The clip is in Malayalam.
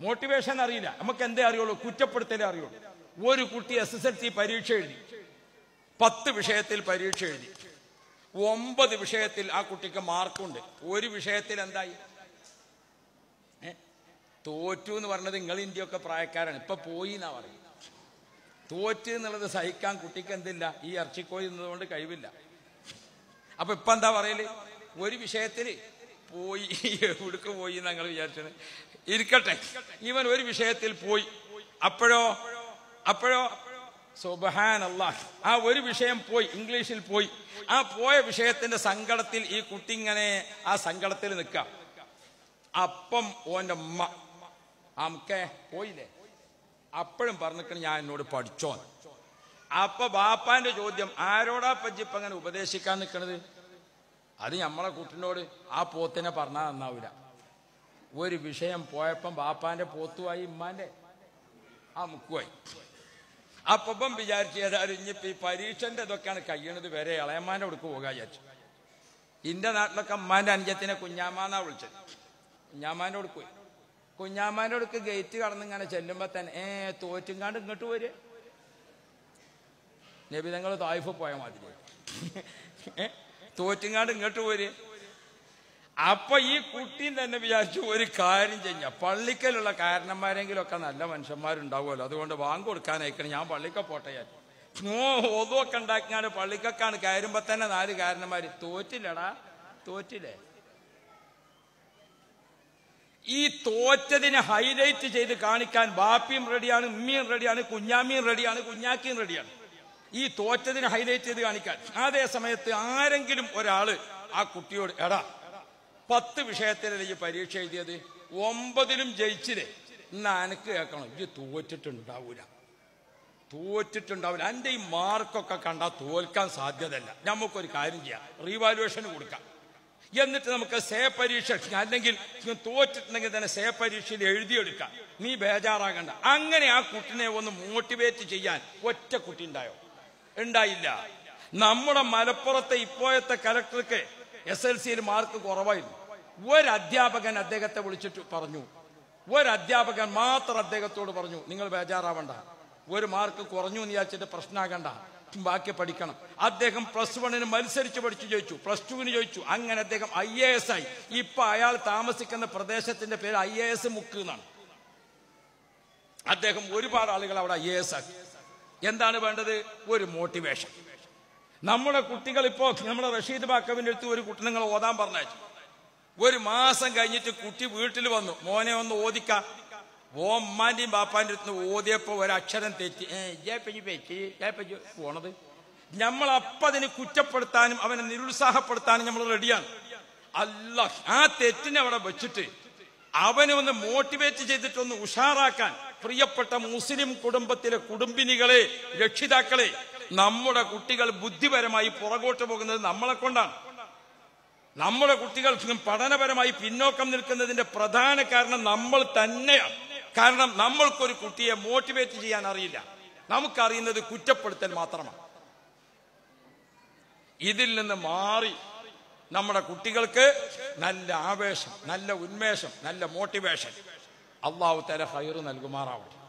മോട്ടിവേഷൻ അറിയില്ല നമുക്ക് എന്തേ അറിയുള്ളൂ കുറ്റപ്പെടുത്തലേ അറിയുള്ളൂ ഒരു കുട്ടി എസ് എസ് എൽ സി പരീക്ഷ എഴുതി പത്ത് വിഷയത്തിൽ പരീക്ഷ എഴുതി ഒമ്പത് വിഷയത്തിൽ ആ കുട്ടിക്ക് മാർക്കുണ്ട് ഒരു വിഷയത്തിൽ എന്തായി ഏ? തോറ്റു എന്ന് പറഞ്ഞത് നിങ്ങൾ ഇന്ത്യയൊക്കെ പ്രായക്കാരാണ് ഇപ്പൊ പോയി എന്നാ പറയും തോറ്റ് എന്നുള്ളത് സഹിക്കാൻ കുട്ടിക്ക് എന്തില്ല ഈ ഇറച്ചിക്കോഴി എന്നതുകൊണ്ട് കഴിവില്ല അപ്പൊ ഇപ്പൊ എന്താ പറയല് ഒരു വിഷയത്തില് പോയി എവിടേക്ക് പോയി ഞങ്ങൾ വിചാരിച്ചത് ഇരിക്കട്ടെ ഇവൻ ഒരു വിഷയത്തിൽ പോയി അപ്പോഴോ അപ്പോഴോ സുബഹാൻ അള്ളാഹ് ആ ഒരു വിഷയം പോയി ഇംഗ്ലീഷിൽ പോയി ആ പോയ വിഷയത്തിന്റെ സങ്കടത്തിൽ ഈ കുട്ടി ഇങ്ങനെ ആ സങ്കടത്തിൽ നിൽക്കാം അപ്പം ഓന്റെ ഉമ്മ അമ്മക്കെ പോയില്ലേ അപ്പോഴും പറഞ്ഞിക്കണ് ഞാൻ എന്നോട് പഠിച്ചോ അപ്പൊ ബാപ്പാന്റെ ചോദ്യം ആരോടാ പജിപ്പ് അങ്ങനെ ഉപദേശിക്കാൻ നിൽക്കണത് അത് നമ്മളെ കുട്ടിനോട് ആ പോത്തിനെ പറഞ്ഞാൽ നന്നാവൂല ഒരു വിഷയം പോയപ്പം ബാപ്പാന്റെ പോത്തുമായി ഉമ്മാന്റെ ആ മുക്കുമായി അപ്പം വിചാരിച്ചു ഏതായാലും ഇനിയിപ്പോ ഈ പരീക്ഷന്റെ ഇതൊക്കെയാണ് കഴിയണത് വരെ ഇളയമ്മാന്റെ അടുക്ക് പോകാൻ വിചാരിച്ചു ഇന്റെ നാട്ടിലൊക്കെ അമ്മാന്റെ അനുജത്തിനെ കുഞ്ഞാമാന്നാ വിളിച്ചത് കുഞ്ഞാമാന്റെ അടുക്ക് പോയി കുഞ്ഞാമാന്റെ അടുക്ക് ഗേറ്റ് കടന്ന് ഇങ്ങനെ ചെല്ലുമ്പോ തന്നെ ഏ തോറ്റുങ്ങാണ്ട് ഇങ്ങോട്ട് പോര് നബിതങ്ങൾ തായ്ഫ് പോയ മാതിരി ഏ തോറ്റുങ്ങാണ്ട് ഇങ്ങോട്ട് പോര് അപ്പൊ ഈ കുട്ടീൻ തന്നെ വിചാരിച്ചു ഒരു കാര്യം ചെയ്യാ പള്ളിക്കലുള്ള കാരണന്മാരെങ്കിലും ഒക്കെ നല്ല മനുഷ്യന്മാരുണ്ടാവുമല്ലോ അതുകൊണ്ട് വാങ്ങ് കൊടുക്കാനയക്കണം ഞാൻ പള്ളിക്ക പോട്ടെ വിചാരിച്ചു. ഓ ഒതുമൊക്കെ ഉണ്ടാക്കിയാണ് പള്ളിക്കൊക്കെയാണ് കയറുമ്പോ തന്നെ നാല് കാരണന്മാര് തോറ്റില്ലടാ തോറ്റില്ലേ ഈ തോറ്റതിനെ ഹൈലൈറ്റ് ചെയ്ത് കാണിക്കാൻ ബാപ്പിയും റെഡിയാണ് ഉമ്മിയും റെഡിയാണ് കുഞ്ഞാമ്മിയും റെഡിയാണ് കുഞ്ഞാക്കിയും റെഡിയാണ് ഈ തോറ്റതിനെ ഹൈലൈറ്റ് ചെയ്ത് കാണിക്കാൻ അതേ സമയത്ത് ആരെങ്കിലും ഒരാള് ആ കുട്ടിയോട് എടാ പത്ത് വിഷയത്തിലല്ലേ ഈ പരീക്ഷ എഴുതിയത് ഒമ്പതിലും ജയിച്ചില്ലേ ഇന്ന് അനക്ക് കേൾക്കണം ഇത് തോറ്റിട്ടുണ്ടാവൂല തോറ്റിട്ടുണ്ടാവില്ല എൻ്റെ ഈ മാർക്കൊക്കെ കണ്ടാൽ തോൽക്കാൻ സാധ്യതയല്ല നമുക്കൊരു കാര്യം ചെയ്യാം റീവാലുവേഷൻ കൊടുക്കാം എന്നിട്ട് നമുക്ക് സേ പരീക്ഷ അല്ലെങ്കിൽ തോറ്റിട്ടുണ്ടെങ്കിൽ തന്നെ സേ പരീക്ഷയിൽ എഴുതിയെടുക്കാം നീ ബേജാറാകണ്ട അങ്ങനെ ആ കുട്ടിനെ ഒന്ന് മോട്ടിവേറ്റ് ചെയ്യാൻ ഒറ്റ കുട്ടി ഉണ്ടായോ ഉണ്ടായില്ല നമ്മുടെ മലപ്പുറത്തെ ഇപ്പോഴത്തെ കലക്ടർക്ക് എസ് എൽ സിയിൽ മാർക്ക് കുറവായിരുന്നു ഒരു അധ്യാപകൻ അദ്ദേഹത്തെ വിളിച്ചിട്ട് പറഞ്ഞു ഒരു അധ്യാപകൻ മാത്രം അദ്ദേഹത്തോട് പറഞ്ഞു നിങ്ങൾ ബേജാറാവണ്ട ഒരു മാർക്ക് കുറഞ്ഞു എന്ന് വിചാരിച്ചിട്ട് പ്രശ്നമാകണ്ട ബാക്കി പഠിക്കണം അദ്ദേഹം പ്ലസ് വണ്ണിന് മത്സരിച്ച് പഠിച്ചു ചോദിച്ചു പ്ലസ് ടുവിന് ചോദിച്ചു അങ്ങനെ അദ്ദേഹം ഐ എ എസ് ആയി ഇപ്പൊ അയാൾ താമസിക്കുന്ന പ്രദേശത്തിന്റെ പേര് ഐ എ എസ് മുക്ക് എന്നാണ് അദ്ദേഹം ഒരുപാട് ആളുകൾ അവിടെ ഐ എ എസ് ആക്കി എന്താണ് വേണ്ടത് ഒരു മോട്ടിവേഷൻ നമ്മുടെ കുട്ടികൾ ഇപ്പോ നമ്മുടെ റഷീദ് ബാക്കവിന്റെ അടുത്ത് ഒരു കുട്ടി നിങ്ങൾ ഓതാൻ പറഞ്ഞയച്ചു ഒരു മാസം കഴിഞ്ഞിട്ട് കുട്ടി വീട്ടിൽ വന്നു മോനെ ഒന്ന് ഓദിക്ക ഓ ഉമ്മാന്റെയും ബാപ്പാന്റെ അടുത്ത് ഓതിയപ്പോ ഒരക്ഷരം തെറ്റി ഏ ജയപ്പജി പേച്ചി ജയപ്പജി പോണത് നമ്മൾ അപ്പൊ അതിനെ കുറ്റപ്പെടുത്താനും അവനെ നിരുത്സാഹപ്പെടുത്താനും നമ്മൾ റെഡിയാണ് അല്ല ആ തെറ്റിനെ അവിടെ വെച്ചിട്ട് അവനെ ഒന്ന് മോട്ടിവേറ്റ് ചെയ്തിട്ടൊന്ന് ഉഷാറാക്കാൻ പ്രിയപ്പെട്ട മുസ്ലിം കുടുംബത്തിലെ കുടുംബിനികളെ രക്ഷിതാക്കളെ നമ്മുടെ കുട്ടികൾ ബുദ്ധിപരമായി പുറകോട്ട് പോകുന്നത് നമ്മളെ കൊണ്ടാണ് നമ്മുടെ കുട്ടികൾ പഠനപരമായി പിന്നോക്കം നിൽക്കുന്നതിന്റെ പ്രധാന കാരണം നമ്മൾ തന്നെയാണ് കാരണം നമ്മൾക്കൊരു കുട്ടിയെ മോട്ടിവേറ്റ് ചെയ്യാൻ അറിയില്ല നമുക്കറിയുന്നത് കുറ്റപ്പെടുത്തൽ മാത്രമാണ് ഇതിൽ നിന്ന് മാറി നമ്മുടെ കുട്ടികൾക്ക് നല്ല ആവേശം നല്ല ഉന്മേഷം നല്ല മോട്ടിവേഷൻ അള്ളാഹു തല ഹൈറ് നൽകുമാറാവട്ടെ